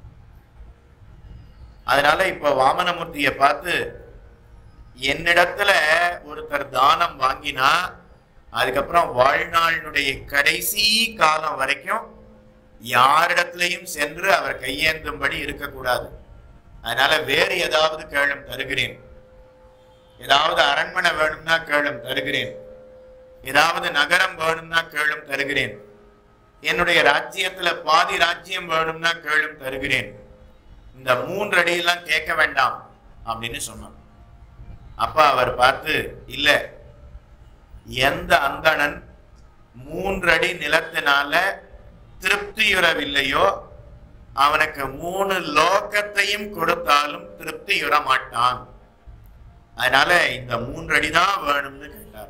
அதனால இப்ப வாமனமூர்த்திய பார்த்து என்னிடத்துல ஒருத்தர் தானம் வாங்கினா அதுக்கப்புறம் வாழ்நாளினுடைய கடைசி காலம் வரைக்கும் யாரிடத்திலையும் சென்று அவர் கையேந்தும்படி இருக்கக்கூடாது அதனால வேறு ஏதாவது கேளும் தருகிறேன் ஏதாவது அரண்மனை வேணும்னா கேளும் தருகிறேன் ஏதாவது நகரம் வேணும்னா கேளும் தருகிறேன் என்னுடைய ராஜ்யத்துல பாதி ராஜ்யம் வேணும்னா கேளும் தருகிறேன் இந்த மூன்று அடியெல்லாம் கேட்க வேண்டாம் அப்படின்னு சொன்னான் அப்ப அவர் பார்த்து இல்ல எந்த அந்தணன் மூன்றடி நிலத்தினால திருப்தியுறவில்லையோ அவனுக்கு மூணு லோகத்தையும் கொடுத்தாலும் திருப்தியுற மாட்டான் அதனால இந்த மூன்றடி தான் வேணும்னு கேட்டார்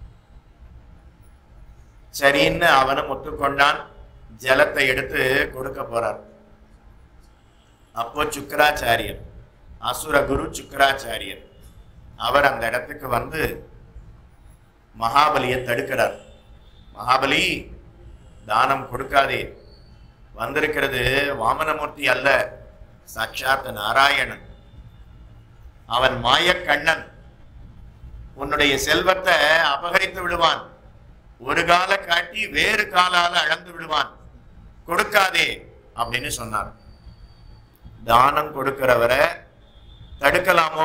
சரின்னு அவனும் ஒத்துக்கொண்டான் ஜலத்தை எடுத்து கொடுக்க போறார் அப்போ சுக்கராச்சாரியர் அசுர குரு சுக்கராச்சாரியர் அவர் அந்த இடத்துக்கு வந்து மகாபலியை தடுக்கிறார் மகாபலி தானம் கொடுக்காதே வந்திருக்கிறது வாமனமூர்த்தி அல்ல சாட்சாத் நாராயணன் அவன் மாயக்கண்ணன் உன்னுடைய செல்வத்தை அபகரித்து விடுவான் ஒரு கால காட்டி வேறு காலால அளந்து விடுவான் கொடுக்காதே அப்படின்னு சொன்னார் தானம் கொடுக்கிறவரை தடுக்கலாமோ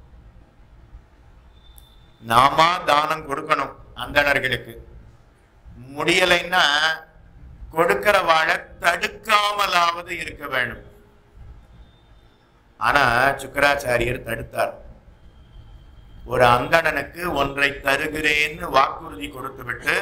நாமா தானம் கொடுக்கணும் அந்தணர்களுக்கு முடியலைன்னா கொடுக்கிற வாழ தடுக்காமலாவது இருக்க வேணும் ஆனா சுக்கராச்சாரியர் தடுத்தார் ஒரு அந்தணனுக்கு ஒன்றை தருகிறேன்னு வாக்குறுதி கொடுத்துவிட்டு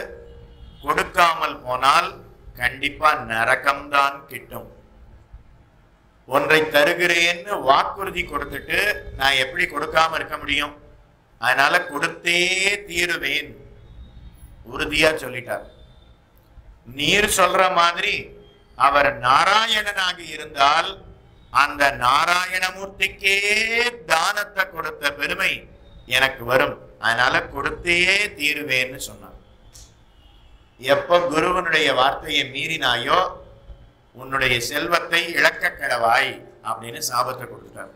கொடுக்காமல் போனால் கண்டிப்பா நரகம்தான் கிட்டும் ஒன்றை தருகிறேன்னு வாக்குறுதி கொடுத்துட்டு நான் எப்படி கொடுக்காம இருக்க முடியும் அதனால கொடுத்தே தீருவேன் உறுதியா சொல்லிட்டார் நீர் சொல்ற மாதிரி அவர் நாராயணனாக இருந்தால் அந்த நாராயணமூர்த்திக்கே தானத்தை கொடுத்த பெருமை எனக்கு வரும் அதனால கொடுத்தே தீருவேன்னு சொன்னார் எப்ப குருவனுடைய வார்த்தையை மீறினாயோ உன்னுடைய செல்வத்தை இழக்க கிடவாய் அப்படின்னு சாபத்தை கொடுத்துட்டார்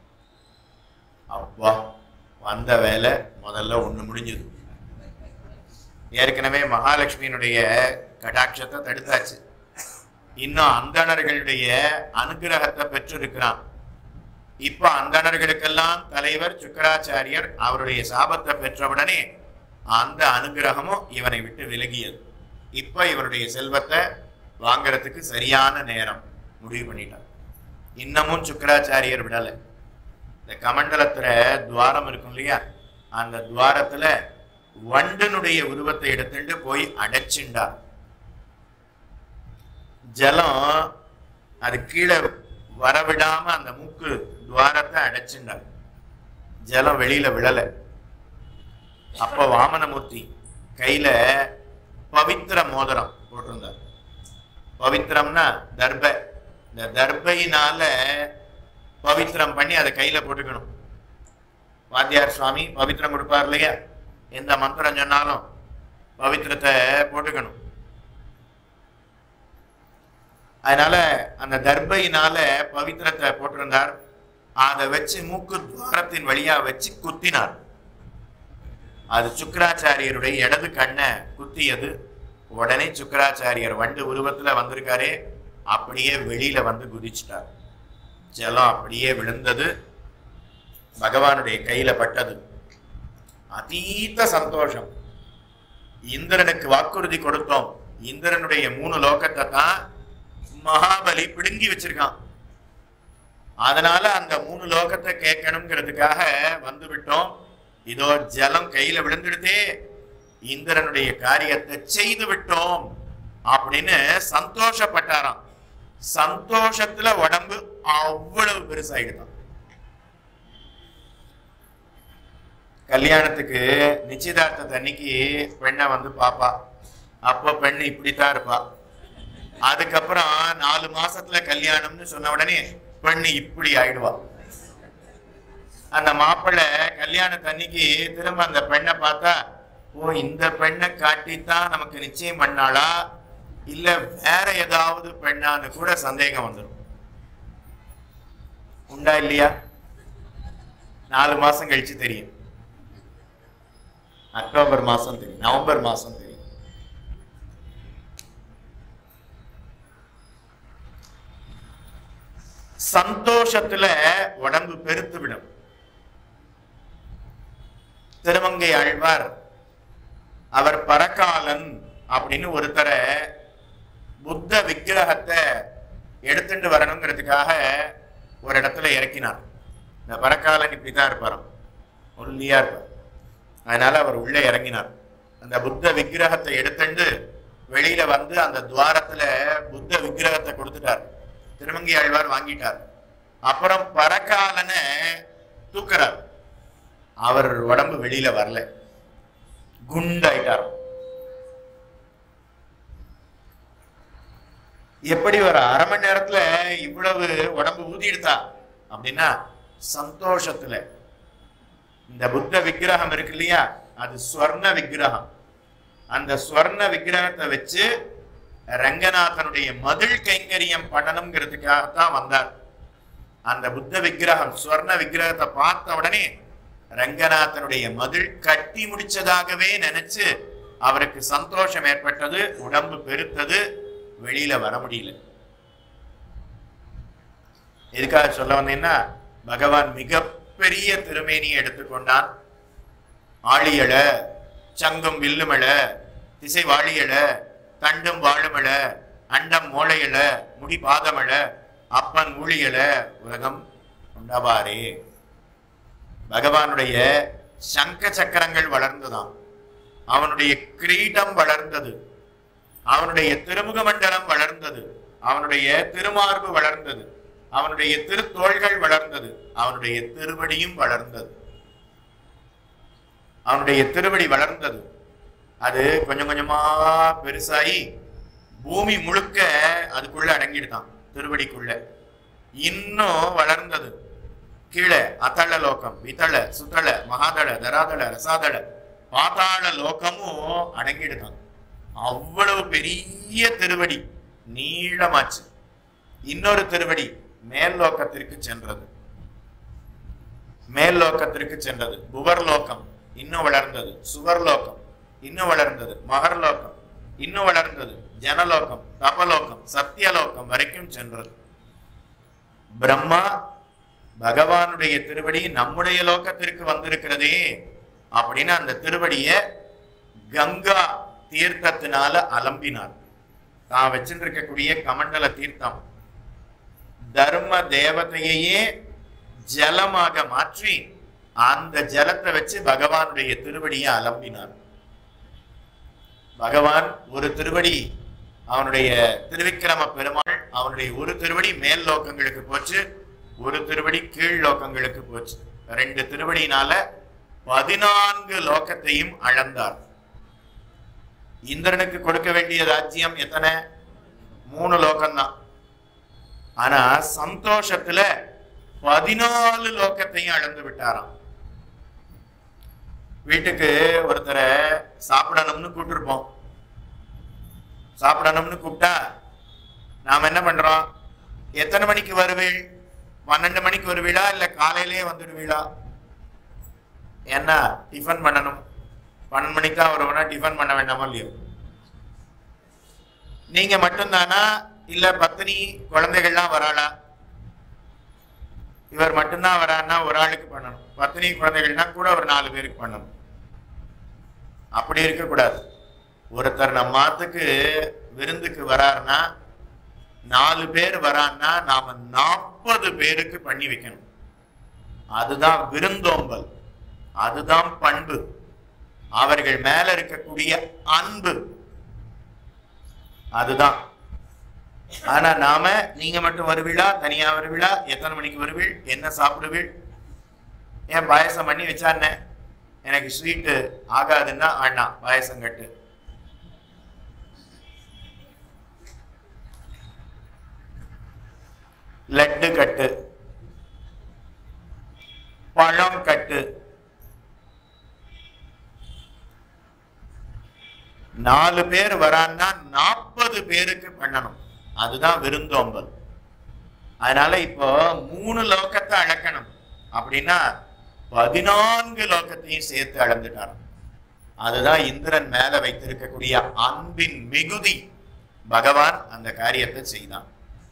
அப்பா வந்த வேலை முதல்ல ஒண்ணு முடிஞ்சது ஏற்கனவே மகாலட்சுமியினுடைய கடாட்சத்தை தடுத்தாச்சு இன்னும் அந்தணர்களுடைய அனுகிரகத்தை பெற்றிருக்கிறான் இப்ப அந்தணர்களுக்கெல்லாம் தலைவர் சுக்கராச்சாரியர் அவருடைய சாபத்தை பெற்றவுடனே அந்த அனுகிரகமும் இவனை விட்டு விலகியது இப்ப இவருடைய செல்வத்தை வாங்குறதுக்கு சரியான நேரம் முடிவு பண்ணிட்டான் இன்னமும் சுக்கராச்சாரியர் விடலை இந்த கமண்டலத்துல துவாரம் இருக்கும் இல்லையா அந்த துவாரத்துல வண்டனுடைய உருவத்தை எடுத்துட்டு போய் அடைச்சிண்டார் ஜலம் அது கீழே வரவிடாம அந்த மூக்கு துவாரத்தை அடைச்சிண்டார் ஜலம் வெளியில விழல அப்ப வாமனமூர்த்தி கையில பவித்திர மோதிரம் போட்டிருந்தார் பவித்திரம்னா தர்ப இந்த தர்பையினால பவித்திரம் பண்ணி அதை கையில போட்டுக்கணும் வாத்தியார் சுவாமி பவித்திரம் கொடுப்பார் இல்லையா எந்த மந்திரம் சொன்னாலும் பவித்திரத்தை போட்டுக்கணும் அதனால அந்த தர்பையினால பவித்திரத்தை போட்டிருந்தார் அதை வச்சு மூக்கு துவாரத்தின் வழியா வச்சு குத்தினார் அது சுக்கராச்சாரியருடைய இடது கண்ணை குத்தியது உடனே சுக்கராச்சாரியர் வண்டு உருவத்துல வந்திருக்காரே அப்படியே வெளியில வந்து குதிச்சிட்டார் ஜலம் அப்படியே விழுந்தது பகவானுடைய கையில பட்டது அதீத சந்தோஷம் இந்திரனுக்கு வாக்குறுதி கொடுத்தோம் இந்திரனுடைய மூணு லோகத்தை தான் மகாபலி பிடுங்கி வச்சிருக்கான் அதனால அந்த மூணு லோகத்தை கேட்கணுங்கிறதுக்காக வந்து விட்டோம் இதோ ஜலம் கையில விழுந்துடுதே இந்திரனுடைய காரியத்தை செய்து விட்டோம் அப்படின்னு சந்தோஷப்பட்டாராம் சந்தோஷத்துல உடம்பு அவ்வளவு பெருசாயிடுதான் கல்யாணத்துக்கு நிச்சயதார்த்தத்தை அன்னைக்கு பெண்ணை வந்து பாப்பா அப்போ பெண்ணு இப்படித்தான் இருப்பா அதுக்கப்புறம் நாலு மாசத்துல கல்யாணம்னு சொன்ன உடனே பெண்ணு இப்படி ஆயிடுவா அந்த மாப்பிள்ளை கல்யாணத்து அன்னைக்கு திரும்ப அந்த பெண்ணை பார்த்தா ஓ இந்த பெண்ணை காட்டித்தான் நமக்கு நிச்சயம் பண்ணாளா இல்ல வேற ஏதாவது பெண்ணான்னு கூட சந்தேகம் வந்துடும் உண்டா இல்லையா நாலு மாசம் கழிச்சு தெரியும் அக்டோபர் மாசம் தெரியும் நவம்பர் மாசம் தெரியும் சந்தோஷத்துல உடம்பு பெருத்து விடும் திருமங்கை ஆழ்வார் அவர் பரகாலன் அப்படின்னு ஒருத்தரை புத்த விக்கிரகத்தை எடுத்துட்டு வரணுங்கிறதுக்காக ஒரு இடத்துல இறக்கினார் இந்த பரகாலன் இப்படிதான் இருப்பாராம் ஒல்லியா இருப்பார் அதனால அவர் உள்ளே இறங்கினார் அந்த புத்த விக்கிரகத்தை எடுத்துட்டு வெளியில வந்து அந்த துவாரத்துல புத்த விக்கிரகத்தை கொடுத்துட்டார் திருமங்கை ஆழ்வார் வாங்கிட்டார் அப்புறம் பரகாலனை தூக்குறார் அவர் உடம்பு வெளியில வரல குண்டாயிட்டார் எப்படி ஒரு அரை மணி நேரத்துல இவ்வளவு உடம்பு ஊதிடுதா அப்படின்னா சந்தோஷத்துல இந்த புத்த விக்கிரகம் இருக்கு இல்லையா அது ஸ்வர்ண விக்கிரகம் அந்த ஸ்வர்ண விக்கிரகத்தை வச்சு ரங்கநாதனுடைய மதில் கைங்கரியம் பண்ணணுங்கிறதுக்காகத்தான் வந்தார் அந்த புத்த விக்கிரகம் ஸ்வர்ண விக்கிரகத்தை பார்த்த உடனே ரங்கநாதனுடைய மதில் கட்டி முடிச்சதாகவே நினைச்சு அவருக்கு சந்தோஷம் ஏற்பட்டது உடம்பு பெருத்தது வெளியில வர முடியல எதுக்காக சொல்ல வந்தேன்னா பகவான் மிகப்பெரிய திருமேனியை எடுத்துக்கொண்டான் ஆழியழ சங்கம் வில்லுமழ திசை வாழியழ தண்டும் வாழுமழ அண்டம் மோளையழ முடி பாதமழ அப்பன் ஊழியழ உலகம் உண்டவாரே பகவானுடைய சங்க சக்கரங்கள் வளர்ந்துதான் அவனுடைய கிரீடம் வளர்ந்தது அவனுடைய திருமுக மண்டலம் வளர்ந்தது அவனுடைய திருமார்பு வளர்ந்தது அவனுடைய திருத்தோள்கள் வளர்ந்தது அவனுடைய திருவடியும் வளர்ந்தது அவனுடைய திருவடி வளர்ந்தது அது கொஞ்சம் கொஞ்சமா பெருசாகி பூமி முழுக்க அதுக்குள்ள அடங்கிடுதான் திருவடிக்குள்ள இன்னும் வளர்ந்தது கீழே அதள லோகம் விதள சுதள மகாதள தராதள ரசாதள பாதாள லோகமும் அடங்கிடுதான் அவ்வளவு பெரிய திருவடி நீளமாச்சு இன்னொரு திருவடி மேல் லோகத்திற்கு சென்றது மேல் லோகத்திற்கு சென்றது புவர் லோகம் இன்னும் வளர்ந்தது சுவர் லோகம் இன்னும் வளர்ந்தது மகர் லோகம் இன்னும் வளர்ந்தது ஜனலோகம் தபலோகம் சத்தியலோகம் வரைக்கும் சென்றது பிரம்மா பகவானுடைய திருவடி நம்முடைய லோகத்திற்கு வந்திருக்கிறதே அப்படின்னு அந்த திருவடிய கங்கா தீர்த்தத்தினால அலம்பினார் தான் வச்சிருக்கக்கூடிய கமண்டல தீர்த்தம் தர்ம தேவதையையே ஜலமாக மாற்றி அந்த ஜலத்தை வச்சு பகவானுடைய திருவடியை அலம்பினார் பகவான் ஒரு திருவடி அவனுடைய திருவிக்கிரம பெருமாள் அவனுடைய ஒரு திருவடி மேல் லோகங்களுக்கு போச்சு ஒரு திருவடி கீழ் லோகங்களுக்கு போச்சு ரெண்டு திருவடியினால பதினான்கு லோகத்தையும் அளந்தார் இந்திரனுக்கு கொடுக்க வேண்டிய ராஜ்யம் எத்தனை மூணு லோகம்தான் ஆனா சந்தோஷத்துல பதினாலு லோகத்தையும் அளந்து விட்டாராம் வீட்டுக்கு ஒருத்தரை சாப்பிடணும்னு கூப்பிட்டுருப்போம் சாப்பிடணும்னு கூப்பிட்டா நாம் என்ன பண்றோம் எத்தனை மணிக்கு வருவீள் பன்னெண்டு மணிக்கு வருவீளா இல்ல காலையிலேயே வந்துடுவீளா என்ன டிஃபன் பண்ணணும் பன்னெண்டு மணிக்கு தான் வருவோம்னா டிஃபன் பண்ண வேண்டாமா இல்லையோ நீங்க மட்டும்தானா இல்ல பத்தினி குழந்தைகள்லாம் வராளா இவர் மட்டும்தான் வரான்னா ஒரு ஆளுக்கு பண்ணணும் பத்தினி குழந்தைகள்னா கூட ஒரு நாலு பேருக்கு பண்ணணும் அப்படி இருக்கக்கூடாது ஒருத்தர் நம்ம மாத்துக்கு விருந்துக்கு வராருன்னா நாலு பேர் வரான்னா நாம நாற்பது பேருக்கு பண்ணி வைக்கணும் அதுதான் விருந்தோம்பல் அதுதான் பண்பு அவர்கள் மேல இருக்கக்கூடிய அன்பு அதுதான் ஆனா நாம நீங்க மட்டும் வருவீளா தனியா வருவீளா எத்தனை மணிக்கு வருவீள் என்ன சாப்பிடுவீள் ஏன் பாயசம் பண்ணி வச்சானே எனக்கு ஸ்வீட்டு ஆகாதுன்னா அண்ணா பாயசம் கட்டு லட்டு கட்டு பழம் கட்டு நாலு பேர் வரான்னா நாற்பது பேருக்கு பண்ணணும் அதுதான் விருந்தோம்பல் அதனால இப்போ மூணு லோகத்தை அளக்கணும் அப்படின்னா பதினான்கு லோகத்தையும் சேர்த்து அளந்துட்டாராம் அதுதான் இந்திரன் மேல வைத்திருக்கக்கூடிய அன்பின் மிகுதி பகவான் அந்த காரியத்தை செய்தான்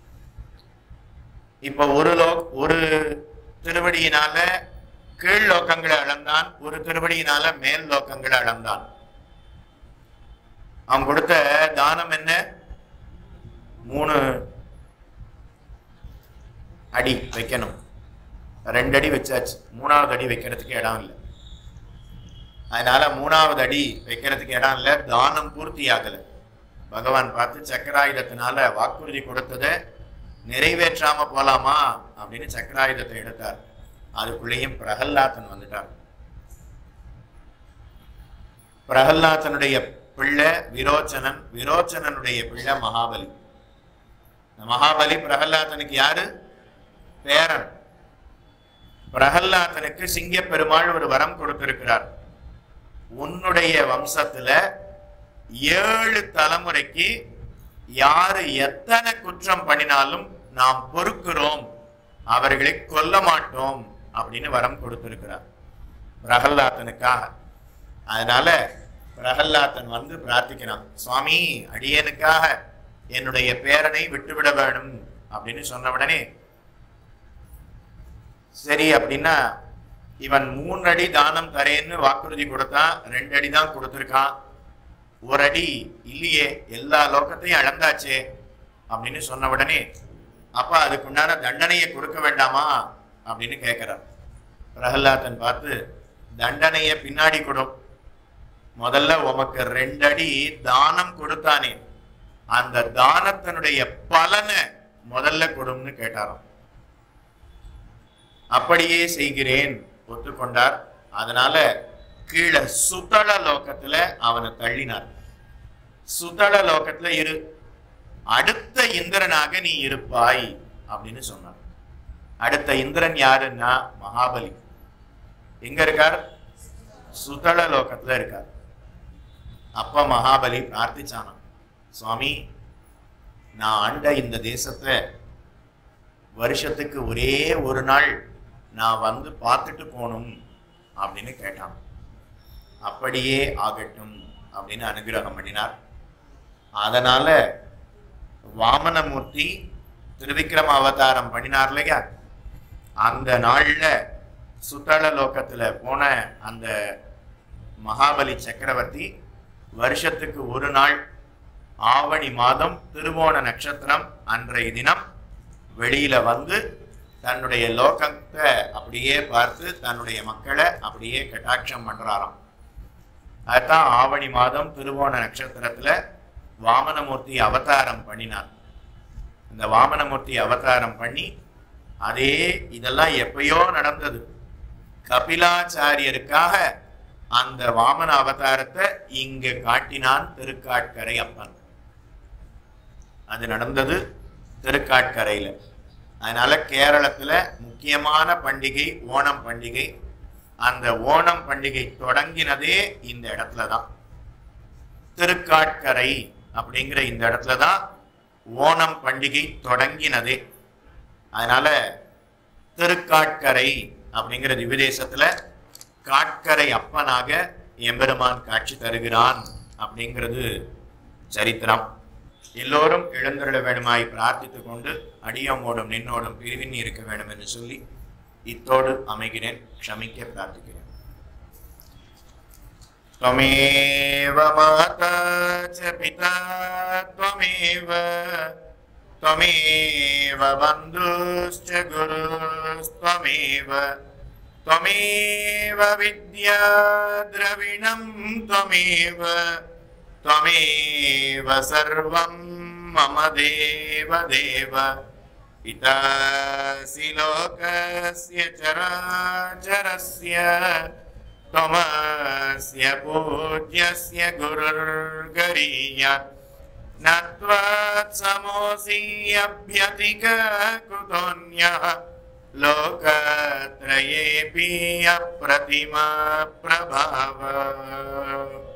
இப்ப ஒரு லோ ஒரு திருவடியினால கீழ் லோகங்களை அளந்தான் ஒரு திருவடியினால மேல் லோகங்களை அளந்தான் அவன் கொடுத்த தானம் என்ன மூணு அடி வைக்கணும் ரெண்டு அடி வச்சாச்சு மூணாவது அடி வைக்கிறதுக்கு இடம் இல்லை அதனால மூணாவது அடி வைக்கிறதுக்கு இடம் இல்லை தானம் பூர்த்தி ஆகலை பகவான் பார்த்து சக்கராயுதத்தினால வாக்குறுதி கொடுத்ததை நிறைவேற்றாம போலாமா அப்படின்னு சக்கராயுதத்தை எடுத்தார் அதுக்குள்ளேயும் பிரகல்லாதன் வந்துட்டார் பிரகல்லாதனுடைய பிள்ளை விரோச்சனன் விரோச்சனனுடைய பிள்ளை மகாபலி இந்த மகாபலி பிரகல்லாதனுக்கு யாரு பேரன் பிரகல்லாதனுக்கு சிங்க பெருமாள் ஒரு வரம் கொடுத்திருக்கிறார் உன்னுடைய வம்சத்துல ஏழு தலைமுறைக்கு யாரு எத்தனை குற்றம் பண்ணினாலும் நாம் பொறுக்கிறோம் அவர்களை கொல்ல மாட்டோம் அப்படின்னு வரம் கொடுத்திருக்கிறார் பிரகல்லாதனுக்காக அதனால பிரகல்லாதன் வந்து பிரார்த்திக்கிறான் சுவாமி அடியனுக்காக என்னுடைய பேரனை விட்டுவிட வேணும் அப்படின்னு சொன்ன உடனே சரி அப்படின்னா இவன் மூணு அடி தானம் தரேன்னு வாக்குறுதி கொடுத்தான் ரெண்டு அடி தான் கொடுத்துருக்கான் ஒரு அடி இல்லையே எல்லா லோகத்தையும் அளந்தாச்சே அப்படின்னு சொன்ன உடனே அப்பா அதுக்கு உண்டான தண்டனையை கொடுக்க வேண்டாமா அப்படின்னு கேட்கிறார் பிரகலாதன் பார்த்து தண்டனையை பின்னாடி கொடும் முதல்ல உமக்கு ரெண்டு அடி தானம் கொடுத்தானே அந்த தானத்தினுடைய பலனை முதல்ல கொடும்னு கேட்டாராம் அப்படியே செய்கிறேன் ஒத்துக்கொண்டார் அதனால கீழே சுதள லோகத்துல அவனை தள்ளினார் சுதள லோகத்துல இரு அடுத்த இந்திரனாக நீ இருப்பாய் அப்படின்னு சொன்னார் அடுத்த இந்திரன் யாருன்னா மகாபலி எங்க இருக்கார் சுதள லோகத்துல இருக்கார் அப்ப மகாபலி பிரார்த்திச்சானாம் சுவாமி நான் ஆண்ட இந்த தேசத்தை வருஷத்துக்கு ஒரே ஒரு நாள் நான் வந்து பார்த்துட்டு போகணும் அப்படின்னு கேட்டான் அப்படியே ஆகட்டும் அப்படின்னு அனுகிரகம் பண்ணினார் அதனால வாமனமூர்த்தி திருவிக்ரம அவதாரம் பண்ணினார் இல்லையா அந்த நாள்ல சுத்தள லோகத்துல போன அந்த மகாபலி சக்கரவர்த்தி வருஷத்துக்கு ஒரு நாள் ஆவணி மாதம் திருவோண நட்சத்திரம் அன்றைய தினம் வெளியில வந்து தன்னுடைய லோகத்தை அப்படியே பார்த்து தன்னுடைய மக்களை அப்படியே கட்டாட்சம் பண்றாராம் அதுதான் ஆவணி மாதம் திருவோண நட்சத்திரத்துல வாமனமூர்த்தி அவதாரம் பண்ணினார் இந்த வாமனமூர்த்தி அவதாரம் பண்ணி அதே இதெல்லாம் எப்பயோ நடந்தது கபிலாச்சாரியருக்காக அந்த வாமன அவதாரத்தை இங்க காட்டினான் திருக்காட்கரை அப்பன் அது நடந்தது திருக்காட்கரையில அதனால கேரளத்துல முக்கியமான பண்டிகை ஓணம் பண்டிகை அந்த ஓணம் பண்டிகை தொடங்கினதே இந்த இடத்துல தான் திருக்காட்கரை அப்படிங்கிற இந்த இடத்துல தான் ஓணம் பண்டிகை தொடங்கினதே அதனால திருக்காட்கரை அப்படிங்கிற திவிதேசத்துல காட்கரை அப்பனாக எம்பெருமான் காட்சி தருகிறான் அப்படிங்கிறது சரித்திரம் எல்லோரும் எழுந்தருள வேணுமாய் பிரார்த்தித்துக் கொண்டு அடியோமோடும் நின்னோடும் பிரிவின் இருக்க வேண்டும் என்று சொல்லி இத்தோடு அமைகிறேன் க்ஷமிக்க பிரார்த்திக்கிறேன் त्वमेव माता च पिता त्वमेव त्वमेव बन्धुश्च गुरुस्त्वमेव त्वमेव विद्या द्रविणं त्वमेव त्वमेव सर्वं मम देव देव पितासि लोकस्य चराचरस्य त्वमस्य पूज्यस्य गुरुर्गरीयात् न त्वात्समोऽसि अभ्यतिककुतोऽन्यः लोकत्रयेऽपि अप्रतिमा प्रभाव